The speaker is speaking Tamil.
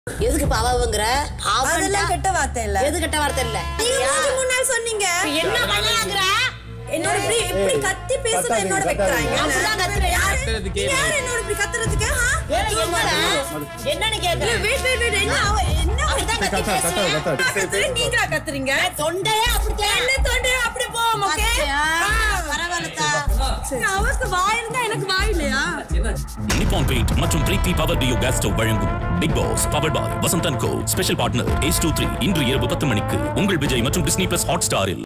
எதுக்கு பாவங்கிற அதெல்லாம் கெட்ட வார்த்தை இல்ல எது கெட்ட வார்த்தை இல்ல நீங்க மூணு மூணு நாள் சொன்னீங்க என்ன பண்ணலாங்கிற என்னோட இப்படி இப்படி கத்தி பேசுறது கத்தாதீங்க, என்னோட கத்தாதீங்க. வைக்கிறாங்க அப்படிதான் கத்துறேன். யாரு கத்துறதுக்கே நீங்க யாரு என்னோட இப்படி கத்துறதுக்கு ஆ? என்னடா என்னன்னு இல்ல, கேக்குறேன் wait, wait, wait, என்ன அவ- என்ன அப்படிதான் கத்தி கத்தா கத்தா பேசுறேன் கத்தா நான் கத்துறேன், நீங்களா கத்துறீங்க தொண்டையே அப்படித்தான் என்ன தொண்டை அப்படி போவோம் ஓகே பாத்தியா? பரவாயில்லத்தா அவருக்கு வாய் இருந்தா எனக்கு வாய் இல்லையா நிப்பான் பெயிண்ட் மற்றும் Preethi power duo gas stove வழங்கும் Bigg Boss power boy Vasanth and co special partner as two three இன்று இரவு பத்து மணிக்கு உங்கள் விஜய் மற்றும் டிஸ்னி பிளஸ் ஹாட் ஸ்டாரில்